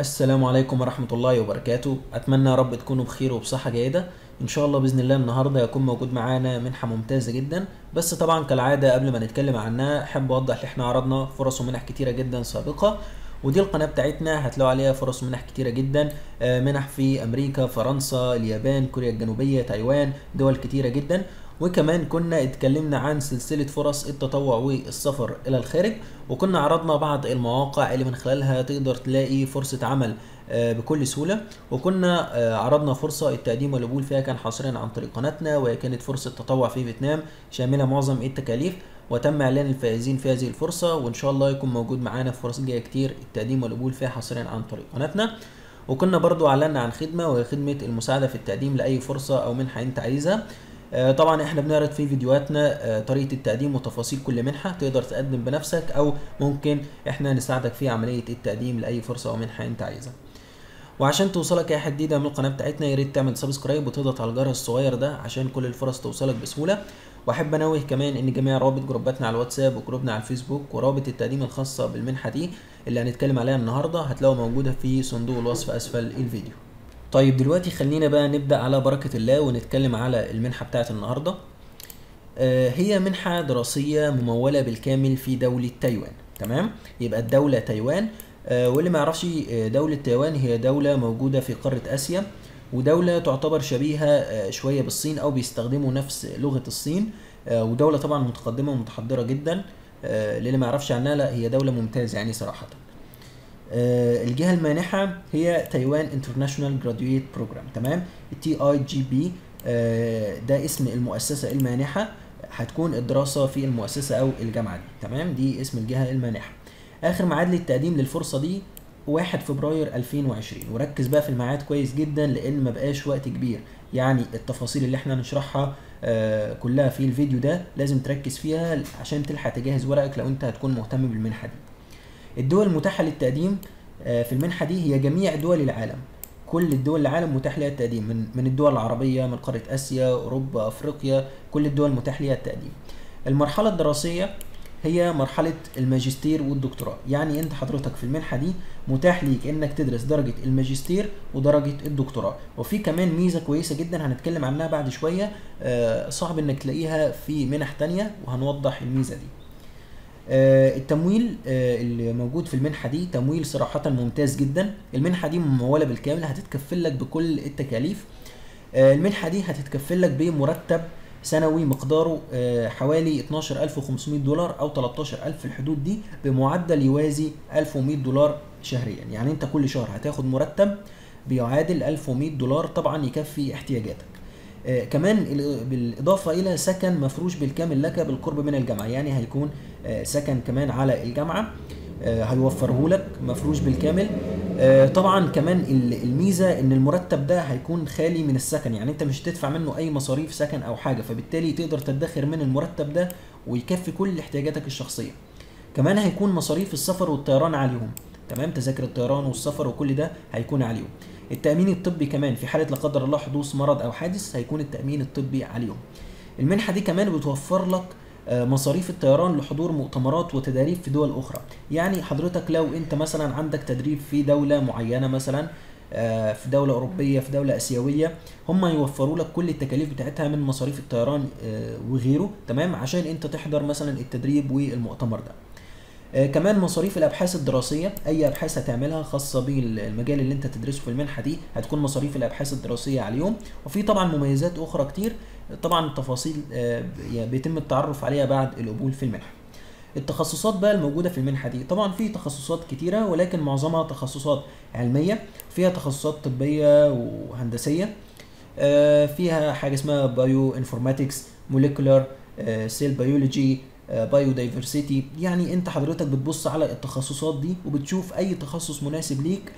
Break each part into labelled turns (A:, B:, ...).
A: السلام عليكم ورحمة الله وبركاته أتمنى يا رب تكونوا بخير وبصحة جيدة إن شاء الله بإذن الله النهاردة يكون موجود معانا منحة ممتازة جدا بس طبعا كالعادة قبل ما نتكلم عنها أحب أوضح إن إحنا عرضنا فرص ومنح كتيرة جدا سابقة ودي القناة بتاعتنا هتلاقوا عليها فرص ومنح كتيرة جدا آه، منح في أمريكا فرنسا اليابان كوريا الجنوبية تايوان دول كتيرة جدا وكمان كنا اتكلمنا عن سلسلة فرص التطوع والسفر إلى الخارج وكنا عرضنا بعض المواقع اللي من خلالها تقدر تلاقي فرصة عمل آه، بكل سهولة وكنا آه، عرضنا فرصة التقديم والقبول فيها كان حصريا عن طريق قناتنا وهي كانت فرصة تطوع في فيتنام شاملة معظم التكاليف وتم اعلان الفائزين في هذه الفرصة وان شاء الله يكون موجود معانا في فرص جاية كتير التقديم والقبول فيها حصريا عن طريق قناتنا وكنا برضو اعلنا عن خدمة وهي خدمة المساعدة في التقديم لأي فرصة أو منحة أنت عايزها آه، طبعا احنا بنعرض في فيديوهاتنا آه، طريقة التقديم وتفاصيل كل منحة تقدر تقدم بنفسك او ممكن احنا نساعدك في عملية التقديم لأي فرصة او منحة انت عايزها وعشان توصلك اي حاجه جديده من القناه بتاعتنا يا ريت تعمل سبسكرايب وتضغط على الجرس الصغير ده عشان كل الفرص توصلك بسهوله واحب انوه كمان ان جميع روابط جروباتنا على الواتساب وجروبنا على الفيسبوك ورابط التقديم الخاصه بالمنحه دي اللي هنتكلم عليها النهارده هتلاقوا موجوده في صندوق الوصف اسفل الفيديو طيب دلوقتي خلينا بقى نبدا على بركه الله ونتكلم على المنحه بتاعت النهارده آه، هي منحة دراسية ممولة بالكامل في دولة تايوان تمام يبقى الدولة تايوان آه، واللي ما يعرفش آه، دولة تايوان هي دولة موجودة في قارة آسيا ودولة تعتبر شبيهة آه، شوية بالصين أو بيستخدموا نفس لغة الصين آه، ودولة طبعا متقدمة ومتحضرة جدا آه، للي ما يعرفش عنها لا هي دولة ممتازة يعني صراحة آه، الجهة المانحة هي تايوان انترناشونال جراديويت بروجرام تمام التي اي جي بي ده اسم المؤسسة المانحة هتكون الدراسة في المؤسسة أو الجامعة دي تمام دي اسم الجهة المانحة آخر ميعاد للتقديم للفرصة دي 1 فبراير 2020 وركز بقى في الميعاد كويس جدا لأن ما بقاش وقت كبير يعني التفاصيل اللي احنا هنشرحها آه، كلها في الفيديو ده لازم تركز فيها عشان تلحق تجهز ورقك لو انت هتكون مهتم بالمنحة دي الدول المتاحة للتقديم آه، في المنحة دي هي جميع دول العالم كل الدول العالم متاح لها التقديم من من الدول العربية من قارة آسيا أوروبا أفريقيا كل الدول متاح لها التقديم المرحلة الدراسية هي مرحلة الماجستير والدكتوراه يعني انت حضرتك في المنحة دي متاح ليك انك تدرس درجة الماجستير ودرجة الدكتوراه وفي كمان ميزة كويسة جدا هنتكلم عنها بعد شوية آه، صعب انك تلاقيها في منح تانية وهنوضح الميزة دي آه، التمويل آه، اللي موجود في المنحة دي تمويل صراحة ممتاز جدا المنحة دي ممولة بالكامل هتتكفل لك بكل التكاليف آه، المنحة دي هتتكفل لك بمرتب سنوي مقداره آه، حوالي 12500 دولار او 13000 في الحدود دي بمعدل يوازي 1100 دولار شهريا يعني انت كل شهر هتاخد مرتب بيعادل 1100 دولار طبعا يكفي احتياجاتك آه، كمان ال- بالإضافة إلى سكن مفروش بالكامل لك بالقرب من الجامعة يعني هيكون آه، سكن كمان على الجامعة آه، هيوفره لك مفروش بالكامل آه، طبعا كمان ال- الميزة ان المرتب ده هيكون خالي من السكن يعني انت مش هتدفع منه اي مصاريف سكن او حاجة فبالتالي تقدر تدخر من المرتب ده ويكفي كل احتياجاتك الشخصية كمان هيكون مصاريف السفر والطيران عليهم تمام تذاكر الطيران والسفر وكل ده هيكون عليهم التأمين الطبي كمان في حالة لا قدر الله حدوث مرض أو حادث هيكون التأمين الطبي عليهم المنحة دي كمان بتوفر لك آه، مصاريف الطيران لحضور مؤتمرات وتداريب في دول أخرى يعني حضرتك لو أنت مثلا عندك تدريب في دولة معينة مثلا آه، في دولة أوروبية في دولة آسيوية هم يوفروا لك كل التكاليف بتاعتها من مصاريف الطيران آه، وغيره تمام عشان أنت تحضر مثلا التدريب والمؤتمر ده آه، كمان مصاريف الابحاث الدراسيه اي ابحاث هتعملها خاصه بالمجال اللي انت تدرسه في المنحه دي هتكون مصاريف الابحاث الدراسيه عليهم وفي طبعا مميزات اخرى كتير طبعا التفاصيل آه، يعني بيتم التعرف عليها بعد القبول في المنحه التخصصات بقى الموجوده في المنحه دي طبعا في تخصصات كتيره ولكن معظمها تخصصات علميه فيها تخصصات طبيه وهندسيه آه، فيها حاجه اسمها بايو انفورماتكس موليكولار سيل بيولوجي بايو دايفرسيتي يعني انت حضرتك بتبص على التخصصات دي وبتشوف اي تخصص مناسب ليك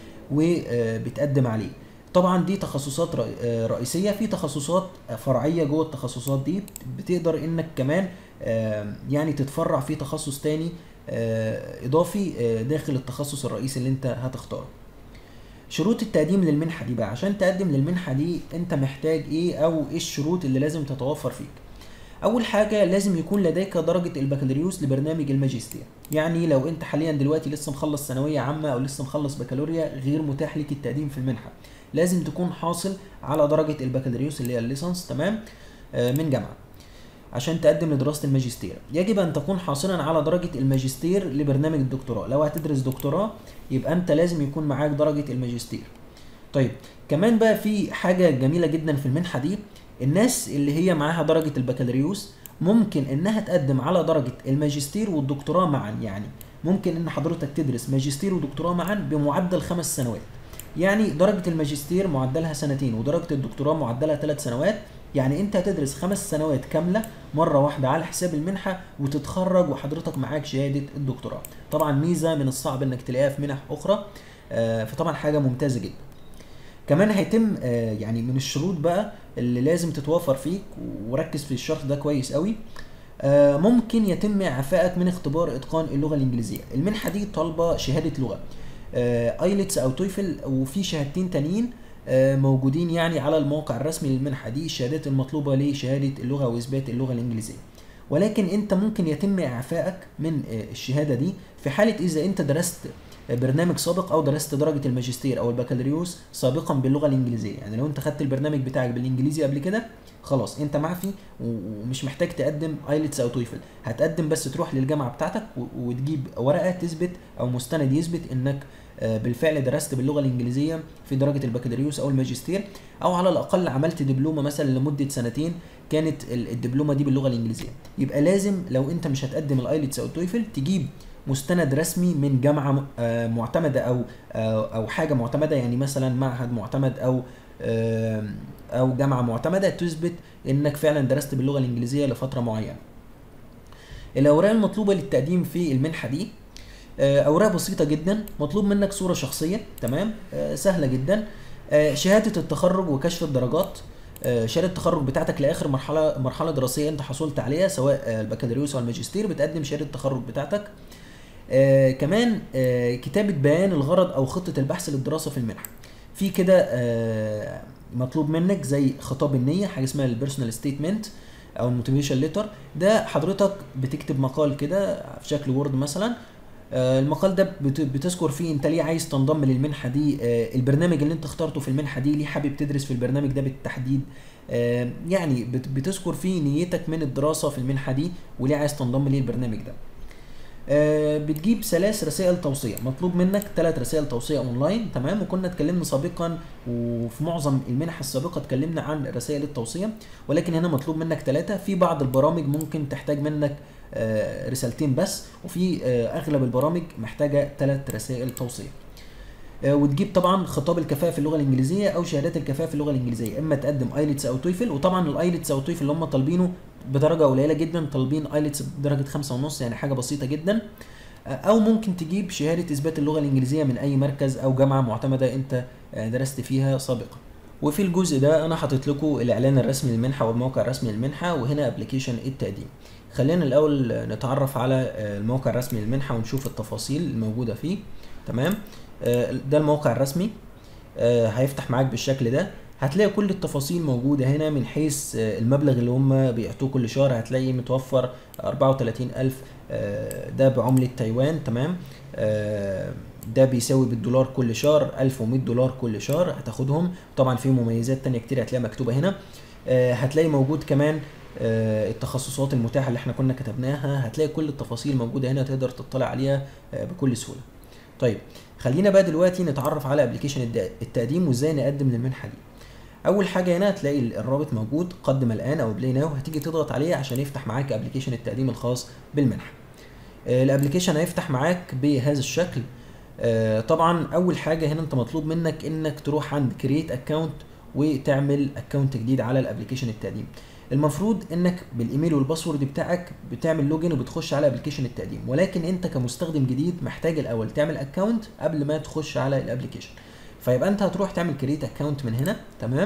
A: وبتقدم عليه طبعا دي تخصصات رئ- آه، رئيسيه في تخصصات فرعيه جوه التخصصات دي بتقدر انك كمان آه، يعني تتفرع في تخصص تاني آه، اضافي آه، داخل التخصص الرئيسي اللي انت هتختاره شروط التقديم للمنحه دي بقى عشان تقدم للمنحه دي انت محتاج ايه او ايه الشروط اللي لازم تتوفر فيك اول حاجه لازم يكون لديك درجه البكالوريوس لبرنامج الماجستير يعني لو انت حاليا دلوقتي لسه مخلص ثانويه عامه او لسه مخلص بكالوريا غير متاح لك التقديم في المنحه لازم تكون حاصل على درجه البكالوريوس اللي هي الليسانس تمام آه، من جامعه عشان تقدم لدراسه الماجستير يجب ان تكون حاصلا على درجه الماجستير لبرنامج الدكتوراه لو هتدرس دكتوراه يبقى انت لازم يكون معاك درجه الماجستير طيب كمان بقى في حاجه جميله جدا في المنحه دي الناس اللي هي معاها درجه البكالوريوس ممكن انها تقدم على درجه الماجستير والدكتوراه معا يعني ممكن ان حضرتك تدرس ماجستير ودكتوراه معا بمعدل خمس سنوات يعني درجه الماجستير معدلها سنتين ودرجه الدكتوراه معدلها ثلاث سنوات يعني انت هتدرس خمس سنوات كامله مره واحده على حساب المنحه وتتخرج وحضرتك معاك شهاده الدكتوراه طبعا ميزه من الصعب انك تلاقيها في منح اخرى آه، فطبعا حاجه ممتازه جدا كمان هيتم آه، يعني من الشروط بقى اللي لازم تتوفر فيك وركز في الشرط ده كويس قوي آه، ممكن يتم اعفائك من اختبار اتقان اللغه الانجليزيه المنحه دي طالبه شهاده لغه ايلتس او تويفل وفي شهادتين تانيين آه، موجودين يعني على الموقع الرسمي للمنحه دي الشهادات المطلوبه لشهاده اللغه واثبات اللغه الانجليزيه ولكن انت ممكن يتم اعفائك من آه، الشهاده دي في حاله اذا انت درست برنامج سابق او درست درجه الماجستير او البكالوريوس سابقا باللغه الانجليزيه يعني لو انت خدت البرنامج بتاعك بالانجليزي قبل كده خلاص انت معفي و- ومش محتاج تقدم ايلتس او تويفل هتقدم بس تروح للجامعه بتاعتك و- وتجيب ورقه تثبت او مستند يثبت انك آه، بالفعل درست باللغه الانجليزيه في درجه البكالوريوس او الماجستير او على الاقل عملت دبلومه مثلا لمده سنتين كانت ال- الدبلومه دي باللغه الانجليزيه يبقى لازم لو انت مش هتقدم الايلتس او التويفل تجيب مستند رسمي من جامعه م- آه، معتمده او آه، او حاجه معتمده يعني مثلا معهد معتمد او آه، او جامعه معتمده تثبت انك فعلا درست باللغه الانجليزيه لفتره معينه الاوراق المطلوبه للتقديم في المنحه دي آه، اوراق بسيطه جدا مطلوب منك صوره شخصيه تمام آه، سهله جدا آه، شهاده التخرج وكشف الدرجات آه، شهاده التخرج بتاعتك لاخر مرحله مرحله دراسيه انت حصلت عليها سواء آه، البكالوريوس او الماجستير بتقدم شهاده التخرج بتاعتك آه كمان آه كتابة بيان الغرض أو خطة البحث للدراسة في المنحة في كده آه مطلوب منك زي خطاب النية حاجة اسمها البيرسونال ستيتمنت أو الموتيفيشن ليتر ده حضرتك بتكتب مقال كده في شكل وورد مثلا آه، المقال ده بت- بتذكر فيه انت ليه عايز تنضم للمنحه دي آه، البرنامج اللي انت اخترته في المنحه دي ليه حابب تدرس في البرنامج ده بالتحديد آه، يعني بت- بتذكر فيه نيتك من الدراسه في المنحه دي وليه عايز تنضم للبرنامج ده آه، بتجيب ثلاث رسائل توصيه مطلوب منك ثلاث رسائل توصيه اونلاين تمام وكنا اتكلمنا سابقا وفي معظم المنح السابقه اتكلمنا عن رسائل التوصيه ولكن هنا مطلوب منك ثلاثه في بعض البرامج ممكن تحتاج منك آه، رسالتين بس وفي آه، اغلب البرامج محتاجه ثلاث رسائل توصيه آه، وتجيب طبعا خطاب الكفاءه في اللغه الانجليزيه او شهادات الكفاءه في اللغه الانجليزيه اما تقدم ايلتس او تويفل وطبعا الايلتس او تويفل اللي هم طالبينه بدرجه قليله جدا طالبين ايلتس بدرجه خمسة ونص يعني حاجه بسيطه جدا آه، او ممكن تجيب شهاده اثبات اللغه الانجليزيه من اي مركز او جامعه معتمده انت آه، درست فيها سابقا وفي الجزء ده انا حاطط لكم الاعلان الرسمي للمنحه والموقع الرسمي للمنحه وهنا ابلكيشن التقديم خلينا الاول نتعرف على آه، الموقع الرسمي للمنحه ونشوف التفاصيل الموجوده فيه تمام آه، ده الموقع الرسمي آه، هيفتح معاك بالشكل ده هتلاقي كل التفاصيل موجودة هنا من حيث آه، المبلغ اللي هم بيعطوه كل شهر هتلاقي متوفر 34 ألف آه، ده بعملة تايوان تمام آه، ده بيساوي بالدولار كل شهر 1100 دولار كل شهر هتاخدهم طبعا في مميزات تانية كتير هتلاقيها مكتوبة هنا آه، هتلاقي موجود كمان آه، التخصصات المتاحة اللي احنا كنا كتبناها هتلاقي كل التفاصيل موجودة هنا تقدر تطلع عليها آه، بكل سهولة طيب خلينا بقى دلوقتي نتعرف على ابلكيشن الد- التقديم وازاي نقدم للمنحه دي اول حاجه هنا هتلاقي ال- الرابط موجود قدم الان او بلاي ناو هتيجي تضغط عليه عشان يفتح معاك ابلكيشن التقديم الخاص بالمنحه آه، الابلكيشن هيفتح معاك بهذا الشكل آه، طبعا اول حاجه هنا انت مطلوب منك انك تروح عند كرييت اكونت وتعمل اكونت جديد على الابلكيشن التقديم المفروض انك بالايميل والباسورد بتاعك بتعمل لوجن وبتخش على ابلكيشن التقديم ولكن انت كمستخدم جديد محتاج الاول تعمل اكونت قبل ما تخش على الابلكيشن فيبقى انت هتروح تعمل كريت اكونت من هنا تمام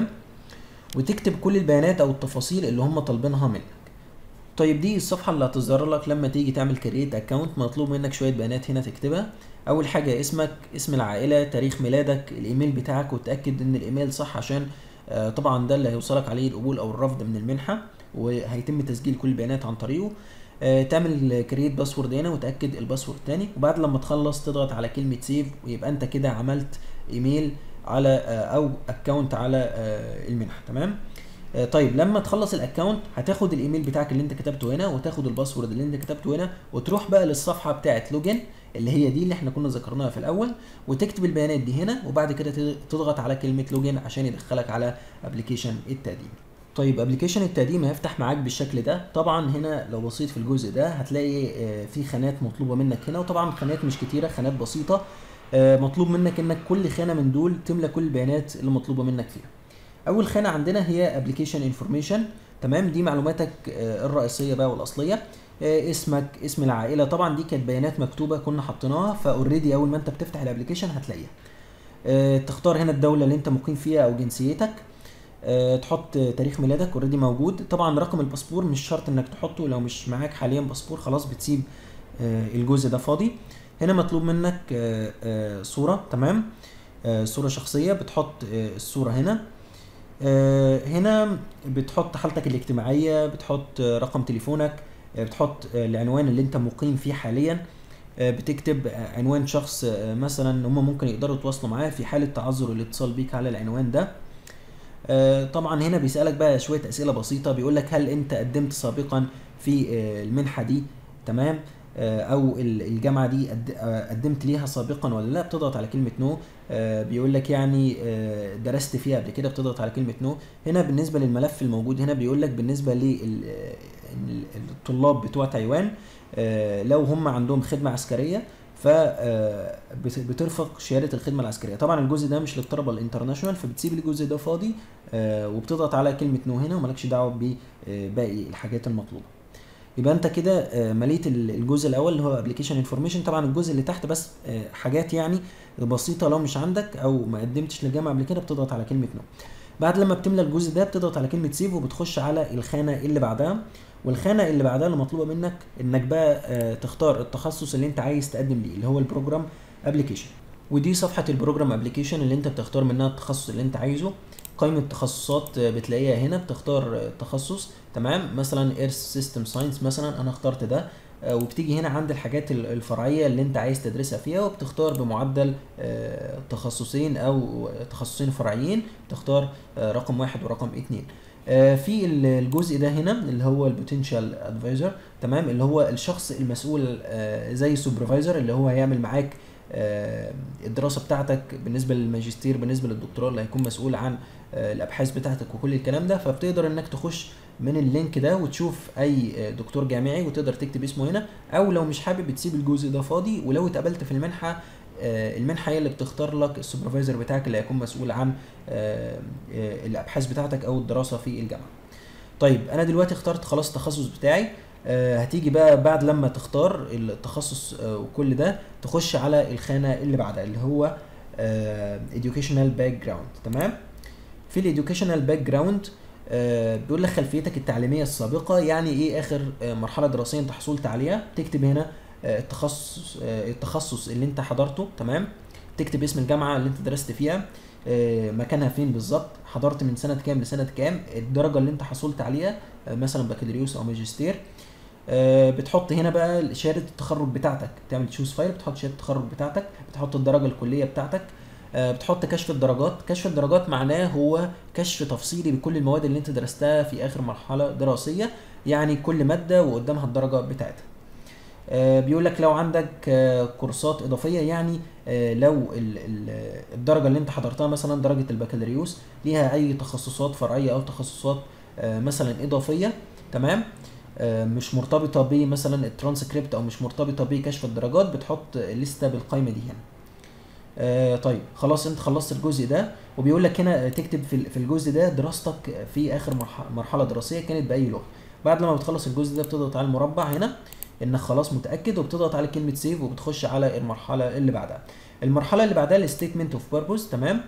A: وتكتب كل البيانات او التفاصيل اللي هم طالبينها منك طيب دي الصفحه اللي هتظهر لك لما تيجي تعمل كريت اكونت مطلوب منك شويه بيانات هنا تكتبها اول حاجه اسمك اسم العائله تاريخ ميلادك الايميل بتاعك وتاكد ان الايميل صح عشان آه، طبعا ده اللي هيوصلك عليه القبول او الرفض من المنحه وهيتم تسجيل كل البيانات عن طريقه آه، تعمل كرييت باسورد هنا وتاكد الباسورد تاني وبعد لما تخلص تضغط على كلمه سيف ويبقى انت كده عملت ايميل على آه، او اكونت على آه، المنحه تمام آه، طيب لما تخلص الاكونت هتاخد الايميل بتاعك اللي انت كتبته هنا وتاخد الباسورد اللي انت كتبته هنا وتروح بقى للصفحه بتاعه لوجن اللي هي دي اللي احنا كنا ذكرناها في الاول وتكتب البيانات دي هنا وبعد كده تض- تضغط على كلمه لوجن عشان يدخلك على ابلكيشن التقديم طيب ابلكيشن التقديم هيفتح معاك بالشكل ده طبعا هنا لو بصيت في الجزء ده هتلاقي آه، في خانات مطلوبه منك هنا وطبعا خانات مش كتيره خانات بسيطه آه، مطلوب منك انك كل خانه من دول تملى كل البيانات اللي مطلوبه منك فيها اول خانه عندنا هي ابلكيشن انفورميشن تمام دي معلوماتك آه، الرئيسيه بقى والاصليه آه، اسمك اسم العائله طبعا دي كانت بيانات مكتوبه كنا حاطيناها فاوريدي اول ما انت بتفتح الابلكيشن هتلاقيها آه، تختار هنا الدوله اللي انت مقيم فيها او جنسيتك آه، تحط تاريخ ميلادك اوريدي موجود طبعا رقم الباسبور مش شرط انك تحطه لو مش معاك حاليا باسبور خلاص بتسيب آه، الجزء ده فاضي هنا مطلوب منك آه، آه، صورة تمام آه، صورة شخصية بتحط آه، الصورة هنا آه، هنا بتحط حالتك الاجتماعية بتحط آه، رقم تليفونك آه، بتحط آه، العنوان اللي انت مقيم فيه حاليا آه، بتكتب آه، عنوان شخص آه، مثلا هم ممكن يقدروا يتواصلوا معاه في حالة تعذر الاتصال بيك على العنوان ده آه، طبعا هنا بيسألك بقى شوية أسئلة بسيطة بيقول لك هل أنت قدمت سابقا في آه، المنحة دي تمام آه، أو ال- الجامعة دي قد- آه، قدمت ليها سابقا ولا لا بتضغط على كلمة نو بيقول لك يعني آه، درست فيها قبل كده بتضغط على كلمة نو هنا بالنسبة للملف الموجود هنا بيقول لك بالنسبة للطلاب بتوع تايوان آه، لو هم عندهم خدمة عسكرية ف آه، بت- بترفق شهاده الخدمه العسكريه طبعا الجزء ده مش للطلبه الانترناشونال فبتسيب الجزء ده فاضي آه، وبتضغط على كلمه نو هنا ومالكش دعوه بباقي الحاجات المطلوبه يبقى انت كده آه، مليت ال- الجزء الاول اللي هو ابلكيشن انفورميشن طبعا الجزء اللي تحت بس آه، حاجات يعني بسيطه لو مش عندك او ما قدمتش للجامعه قبل كده بتضغط على كلمه نو بعد لما بتملى الجزء ده بتضغط على كلمه سيف وبتخش على الخانه اللي بعدها والخانه اللي بعدها اللي مطلوبه منك انك بقى آه، تختار التخصص اللي انت عايز تقدم ليه اللي هو البروجرام ابلكيشن ودي صفحه البروجرام ابلكيشن اللي انت بتختار منها التخصص اللي انت عايزه قائمه تخصصات آه، بتلاقيها هنا بتختار آه، تخصص تمام مثلا ايرث سيستم ساينس مثلا انا اخترت ده آه، وبتيجي هنا عند الحاجات ال- الفرعيه اللي انت عايز تدرسها فيها وبتختار بمعدل آه، تخصصين او تخصصين فرعيين تختار آه، رقم واحد ورقم اتنين آه، في ال- الجزء ده هنا اللي هو البوتنشال ادفايزر تمام اللي هو الشخص المسؤول آه، زي سوبرفايزر اللي هو هيعمل معاك آه، الدراسه بتاعتك بالنسبه للماجستير بالنسبه للدكتوراه اللي هيكون مسؤول عن آه، الابحاث بتاعتك وكل الكلام ده فبتقدر انك تخش من اللينك ده وتشوف اي آه، دكتور جامعي وتقدر تكتب اسمه هنا او لو مش حابب بتسيب الجزء ده فاضي ولو اتقبلت في المنحه آه، المنحه هي اللي بتختار لك السوبرفايزر بتاعك اللي هيكون مسؤول عن آه، آه، الابحاث بتاعتك او الدراسه في الجامعه طيب انا دلوقتي اخترت خلاص التخصص بتاعي آه، هتيجي بقى بعد لما تختار التخصص آه، وكل ده تخش على الخانه اللي بعدها اللي هو آه، educational background تمام في الاديوكيشنال باك جراوند بيقول لك خلفيتك التعليميه السابقه يعني ايه اخر آه، مرحله دراسيه انت حصلت عليها تكتب هنا آه، التخصص آه، التخصص اللي انت حضرته تمام تكتب اسم الجامعه اللي انت درست فيها آه، مكانها فين بالظبط حضرت من سنه كام لسنه كام الدرجه اللي انت حصلت عليها آه، مثلا بكالوريوس او ماجستير آه، بتحط هنا بقى شهاده التخرج بتاعتك تعمل تشوز فايل بتحط شهاده التخرج بتاعتك بتحط الدرجه الكليه بتاعتك آه، بتحط كشف الدرجات كشف الدرجات معناه هو كشف تفصيلي بكل المواد اللي انت درستها في اخر مرحله دراسيه يعني كل ماده وقدامها الدرجه بتاعتها آه، بيقول لك لو عندك آه، كورسات اضافيه يعني آه، لو ال- ال- الدرجه اللي انت حضرتها مثلا درجه البكالوريوس ليها اي تخصصات فرعيه او تخصصات آه، مثلا اضافيه تمام آه، مش مرتبطه بمثلا الترانسكريبت او مش مرتبطه بكشف الدرجات بتحط لسته بالقائمه دي هنا آه طيب خلاص انت خلصت الجزء ده وبيقول لك هنا تكتب في ال- في الجزء ده دراستك في اخر مرح- مرحله دراسيه كانت باي لغه بعد لما بتخلص الجزء ده بتضغط على المربع هنا انك خلاص متاكد وبتضغط على كلمه سيف وبتخش على المرحله اللي بعدها المرحله اللي بعدها الستيتمنت اوف بيربوز تمام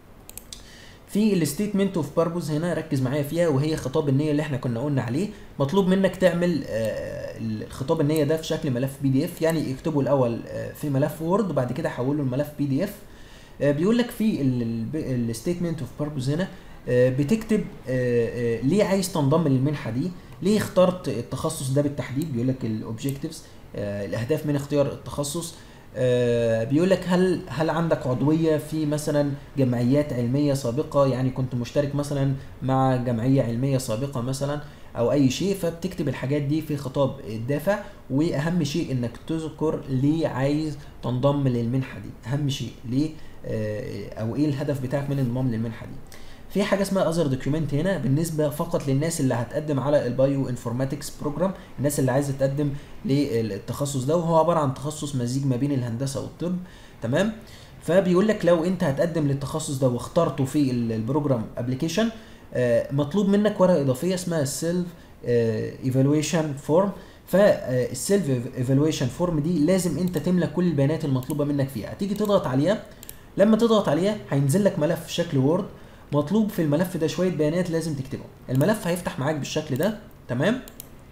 A: في الستيتمنت اوف بيربوز هنا ركز معايا فيها وهي خطاب النيه اللي احنا كنا قلنا عليه مطلوب منك تعمل آه، الخطاب النيه ده في شكل ملف بي دي اف يعني اكتبه الاول آه، في ملف وورد وبعد كده حوله لملف بي دي اف بيقول لك في الستيتمنت اوف بيربوز هنا آه، بتكتب آه، آه، ليه عايز تنضم للمنحه دي ليه اخترت التخصص ده بالتحديد بيقول لك الاوبجكتيفز الاهداف من اختيار التخصص آه، بيقول لك هل هل عندك عضويه في مثلا جمعيات علميه سابقه يعني كنت مشترك مثلا مع جمعيه علميه سابقه مثلا او اي شيء فبتكتب الحاجات دي في خطاب الدافع واهم شيء انك تذكر ليه عايز تنضم للمنحه دي اهم شيء ليه آه، او ايه الهدف بتاعك من الانضمام للمنحه دي في حاجه اسمها اذر دوكيومنت هنا بالنسبه فقط للناس اللي هتقدم على البايو انفورماتكس بروجرام الناس اللي عايزه تقدم للتخصص ده وهو عباره عن تخصص مزيج ما بين الهندسه والطب تمام فبيقول لك لو انت هتقدم للتخصص ده واخترته في ال- البروجرام ابلكيشن مطلوب منك ورقه اضافيه اسمها السيلف ايفالويشن فورم فالسيلف ايفالويشن فورم دي لازم انت تملى كل البيانات المطلوبه منك فيها هتيجي تضغط عليها لما تضغط عليها هينزل لك ملف في شكل وورد مطلوب في الملف ده شويه بيانات لازم تكتبهم الملف هيفتح معاك بالشكل ده تمام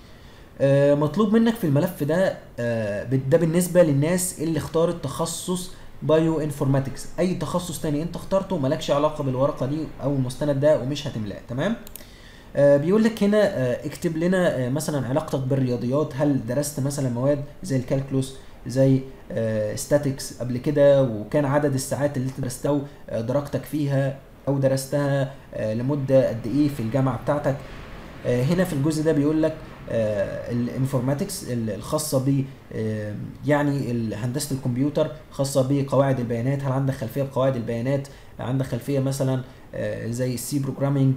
A: آه مطلوب منك في الملف ده آه ده بالنسبه للناس اللي اختارت تخصص بايو انفورماتكس اي تخصص تاني انت اخترته مالكش علاقه بالورقه دي او المستند ده ومش هتملاه تمام آه بيقول لك هنا آه اكتب لنا آه مثلا علاقتك بالرياضيات هل درست مثلا مواد زي الكالكولوس زي ستاتكس قبل كده وكان عدد الساعات اللي انت درستها آه، درجتك فيها او درستها آه، لمده قد ايه في الجامعه بتاعتك آه، هنا في الجزء ده بيقول لك الانفورماتكس الخاصه ب آه، يعني ال- هندسه الكمبيوتر خاصه بقواعد البيانات هل عندك خلفيه بقواعد البيانات عندك خلفيه مثلا آه، زي السي بروجرامينج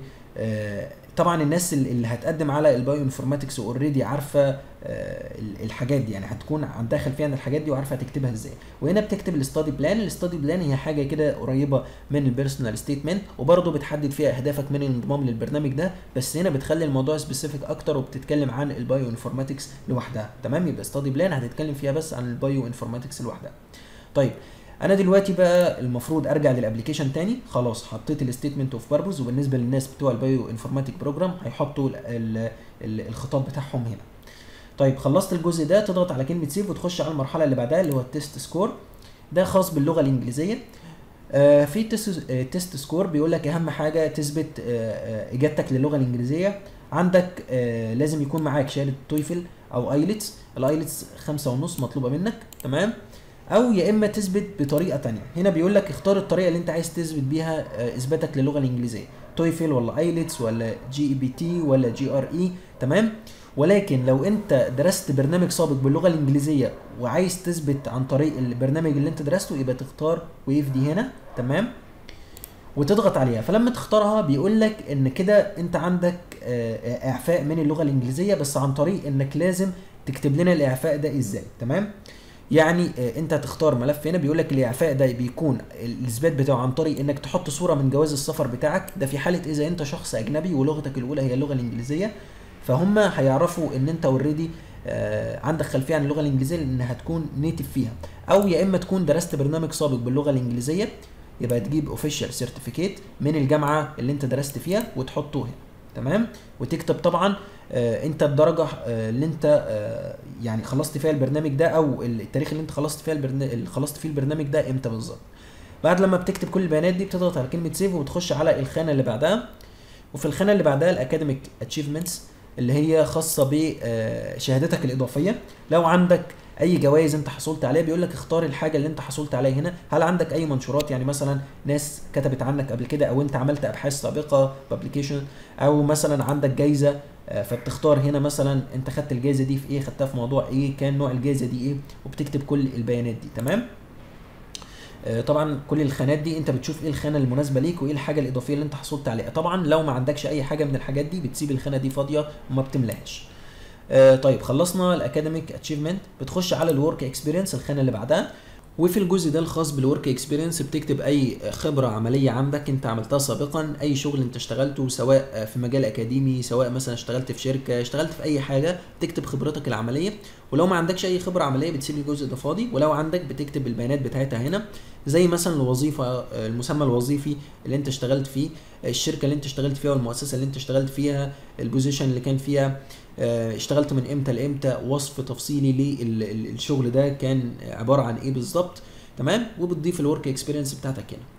A: طبعا الناس اللي اللي هتقدم على البايو انفورماتكس اوريدي عارفه آه، ال- الحاجات دي يعني هتكون عندها خلفيه عن الحاجات دي وعارفه هتكتبها ازاي وهنا بتكتب الاستادي بلان الاستادي بلان هي حاجه كده قريبه من البيرسونال ستيتمنت وبرضه بتحدد فيها اهدافك من الانضمام للبرنامج ده بس هنا بتخلي الموضوع سبيسيفيك اكتر وبتتكلم عن البايو انفورماتكس لوحدها تمام يبقى استادي بلان هتتكلم فيها بس عن البايو انفورماتكس لوحدها طيب انا دلوقتي بقى المفروض ارجع للابلكيشن تاني خلاص حطيت الستيتمنت اوف باربوز وبالنسبه للناس بتوع البايو انفورماتيك بروجرام هيحطوا ال- ال- ال- الخطاب بتاعهم هنا طيب خلصت الجزء ده تضغط على كلمه سيف وتخش على المرحله اللي بعدها اللي هو التيست سكور ده خاص باللغه الانجليزيه آه، في تيست آه، تيست سكور بيقول لك اهم حاجه تثبت آه، آه، اجابتك للغه الانجليزيه عندك آه، لازم يكون معاك شهاده تويفل او ايلتس الايلتس خمسة ونص مطلوبه منك تمام او يا اما تثبت بطريقه تانية هنا بيقول لك اختار الطريقه اللي انت عايز تثبت بيها آه، اثباتك للغه الانجليزيه تويفل ولا ايلتس ولا جي اي بي تي ولا جي ار اي تمام ولكن لو انت درست برنامج سابق باللغه الانجليزيه وعايز تثبت عن طريق البرنامج اللي انت درسته يبقى تختار ويف دي هنا تمام وتضغط عليها فلما تختارها بيقول لك ان كده انت عندك آه، اعفاء من اللغه الانجليزيه بس عن طريق انك لازم تكتب لنا الاعفاء ده ازاي تمام يعني آه، انت هتختار ملف هنا بيقول لك الاعفاء ده بيكون الاثبات بتاعه عن طريق انك تحط صوره من جواز السفر بتاعك ده في حاله اذا انت شخص اجنبي ولغتك الاولى هي اللغه الانجليزيه فهم هيعرفوا ان انت اوريدي عندك خلفيه عن اللغه الانجليزيه لان هتكون نيتف فيها او يا اما تكون درست برنامج سابق باللغه الانجليزيه يبقى تجيب اوفيشال سيرتيفيكيت من الجامعه اللي انت درست فيها وتحطه هنا تمام وتكتب طبعا آه انت الدرجه آه اللي انت آه يعني خلصت فيها البرنامج ده او التاريخ اللي انت خلصت فيها البرنامج اللي خلصت فيه البرنامج ده امتى بالظبط بعد لما بتكتب كل البيانات دي بتضغط على كلمه سيف وبتخش على الخانه اللي بعدها وفي الخانه اللي بعدها الاكاديميك اتشيفمنتس اللي هي خاصه بشهادتك الاضافيه لو عندك اي جوائز انت حصلت عليها بيقول لك اختار الحاجه اللي انت حصلت عليها هنا هل عندك اي منشورات يعني مثلا ناس كتبت عنك قبل كده او انت عملت ابحاث سابقه بابليكيشن او مثلا عندك جايزه آه، فبتختار هنا مثلا انت خدت الجائزه دي في ايه خدتها في موضوع ايه كان نوع الجائزه دي ايه وبتكتب كل البيانات دي تمام آه، طبعا كل الخانات دي انت بتشوف ايه الخانه المناسبه ليك وايه الحاجه الاضافيه اللي انت حصلت عليها طبعا لو ما عندكش اي حاجه من الحاجات دي بتسيب الخانه دي فاضيه وما بتملاهاش آه، طيب خلصنا الاكاديميك اتشيفمنت بتخش على الورك اكسبيرينس الخانه اللي بعدها وفي الجزء ده الخاص بالورك اكسبيرينس بتكتب اي خبره عمليه عندك انت عملتها سابقا اي شغل انت اشتغلته سواء في مجال اكاديمي سواء مثلا اشتغلت في شركه اشتغلت في اي حاجه تكتب خبرتك العمليه ولو ما عندكش اي خبره عمليه بتسيب الجزء ده فاضي ولو عندك بتكتب البيانات بتاعتها هنا زي مثلا الوظيفه المسمى الوظيفي اللي انت اشتغلت فيه الشركه اللي انت اشتغلت فيها والمؤسسه اللي انت اشتغلت فيها البوزيشن اللي كان فيها آه، اشتغلت من امتى لامتى وصف تفصيلي للشغل ده كان عباره عن ايه بالظبط تمام وبتضيف الورك اكسبيرينس بتاعتك هنا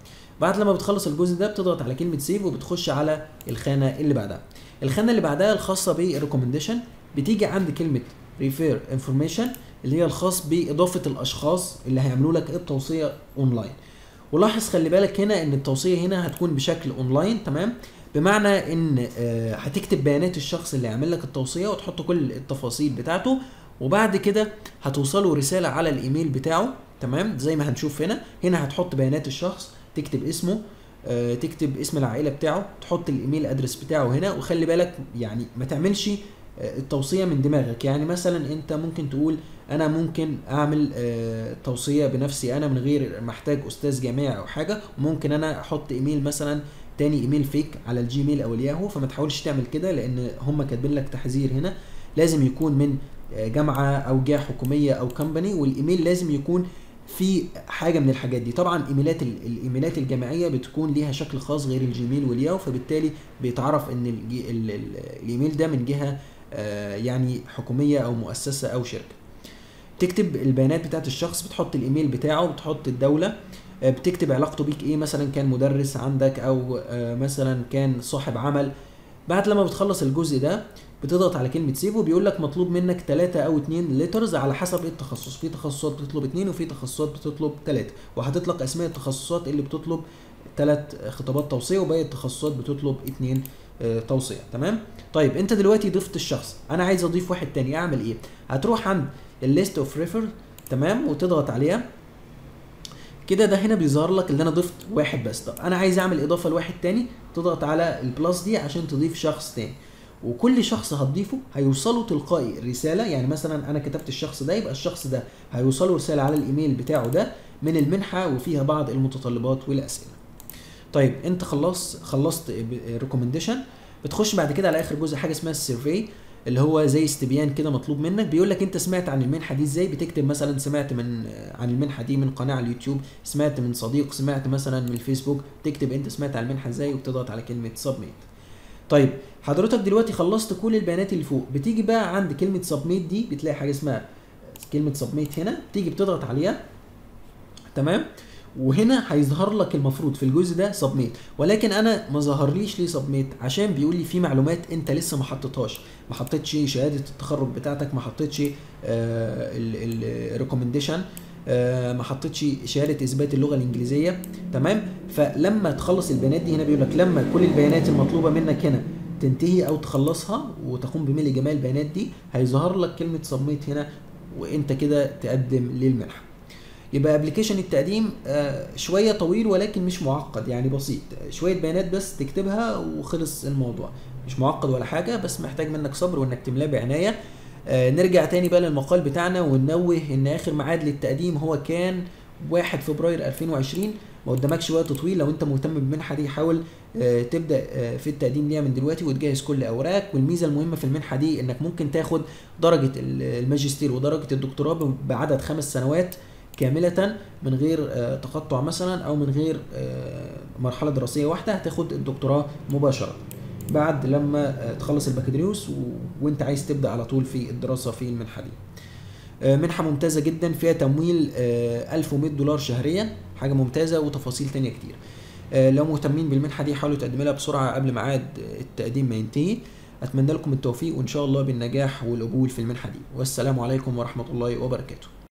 A: بعد لما بتخلص الجزء ده بتضغط على كلمه سيف وبتخش على الخانه اللي بعدها الخانه اللي بعدها الخاصه بالريكومنديشن بتيجي عند كلمه ريفير انفورميشن اللي هي الخاص باضافه الاشخاص اللي هيعملوا لك التوصيه اونلاين ولاحظ خلي بالك هنا ان التوصيه هنا هتكون بشكل اونلاين تمام بمعنى ان آه، هتكتب بيانات الشخص اللي هيعمل لك التوصيه وتحط كل التفاصيل بتاعته وبعد كده هتوصله رساله على الايميل بتاعه تمام زي ما هنشوف هنا هنا هتحط بيانات الشخص تكتب اسمه آه، تكتب اسم العائله بتاعه تحط الايميل ادرس بتاعه هنا وخلي بالك يعني ما تعملش آه، التوصيه من دماغك يعني مثلا انت ممكن تقول انا ممكن اعمل آه، توصيه بنفسي انا من غير محتاج استاذ جامعي او حاجه ممكن انا احط ايميل مثلا تاني ايميل فيك على الجيميل او الياهو فما تحاولش تعمل كده لان هم كاتبين لك تحذير هنا لازم يكون من آه، جامعه او جهه حكوميه او كمباني والايميل لازم يكون في حاجه من الحاجات دي طبعا ايميلات ال- الايميلات الجامعيه بتكون ليها شكل خاص غير الجيميل والياهو فبالتالي بيتعرف ان الجي- ال- ال- الايميل ده من جهه آه، يعني حكوميه او مؤسسه او شركه تكتب البيانات بتاعت الشخص بتحط الايميل بتاعه بتحط الدوله آه، بتكتب علاقته بيك ايه مثلا كان مدرس عندك او آه، مثلا كان صاحب عمل بعد لما بتخلص الجزء ده بتضغط على كلمه سيف وبيقول لك مطلوب منك ثلاثة او اتنين ليترز على حسب التخصص في تخصصات بتطلب اتنين وفي تخصصات بتطلب ثلاثة وهتطلق اسماء التخصصات اللي بتطلب ثلاث خطابات توصيه وباقي التخصصات بتطلب اتنين آه، توصيه تمام طيب انت دلوقتي ضفت الشخص انا عايز اضيف واحد تاني اعمل ايه هتروح عند الليست اوف ريفر تمام وتضغط عليها كده ده هنا بيظهر لك اللي انا ضفت واحد بس طب انا عايز اعمل اضافه لواحد تاني تضغط على البلس دي عشان تضيف شخص تاني وكل شخص هتضيفه هيوصله تلقائي رساله يعني مثلا انا كتبت الشخص ده يبقى الشخص ده هيوصله رساله على الايميل بتاعه ده من المنحه وفيها بعض المتطلبات والاسئله طيب انت خلص خلصت ريكومنديشن بتخش بعد كده على اخر جزء حاجه اسمها السيرفي اللي هو زي استبيان كده مطلوب منك بيقول لك انت سمعت عن المنحه دي ازاي بتكتب مثلا سمعت من عن المنحه دي من قناه على اليوتيوب سمعت من صديق سمعت مثلا من الفيسبوك تكتب انت سمعت عن المنحه ازاي وبتضغط على كلمه سبميت طيب حضرتك دلوقتي خلصت كل البيانات اللي فوق بتيجي بقى عند كلمه سبميت دي بتلاقي حاجه اسمها كلمه سبميت هنا تيجي بتضغط عليها تمام وهنا هيظهر لك المفروض في الجزء ده سبميت ولكن انا ما ظهرليش ليه سبميت عشان بيقول لي في معلومات انت لسه ما حطيتهاش ما حطيتش شهاده التخرج بتاعتك ما حطيتش الريكومنديشن ما حطيتش شهاده اثبات اللغه الانجليزيه تمام فلما تخلص البيانات دي هنا بيقول لك لما كل البيانات المطلوبه منك هنا تنتهي او تخلصها وتقوم بملء جميع البيانات دي هيظهر لك كلمه سبميت هنا وانت كده تقدم للمنحه يبقى ابلكيشن التقديم آه، شويه طويل ولكن مش معقد يعني بسيط شويه بيانات بس تكتبها وخلص الموضوع مش معقد ولا حاجه بس محتاج منك صبر وانك تملاه بعنايه آه، نرجع تاني بقى للمقال بتاعنا وننوه ان اخر ميعاد للتقديم هو كان 1 فبراير 2020 ما قدامكش وقت طويل لو انت مهتم بالمنحه دي حاول آه، تبدا آه، في التقديم ليها من دلوقتي وتجهز كل اوراقك والميزه المهمه في المنحه دي انك ممكن تاخد درجه الماجستير ودرجه الدكتوراه بعدد خمس سنوات كاملة من غير آه، تقطع مثلا أو من غير آه، مرحلة دراسية واحدة هتاخد الدكتوراه مباشرة بعد لما آه، تخلص البكالوريوس و... وانت عايز تبدأ على طول في الدراسة في المنحة دي آه، منحة ممتازة جدا فيها تمويل آه، 1100 دولار شهريا حاجة ممتازة وتفاصيل تانية كتير آه، لو مهتمين بالمنحة دي حاولوا تقدموا لها بسرعة قبل ميعاد التقديم ما ينتهي أتمنى لكم التوفيق وإن شاء الله بالنجاح والقبول في المنحة دي والسلام عليكم ورحمة الله وبركاته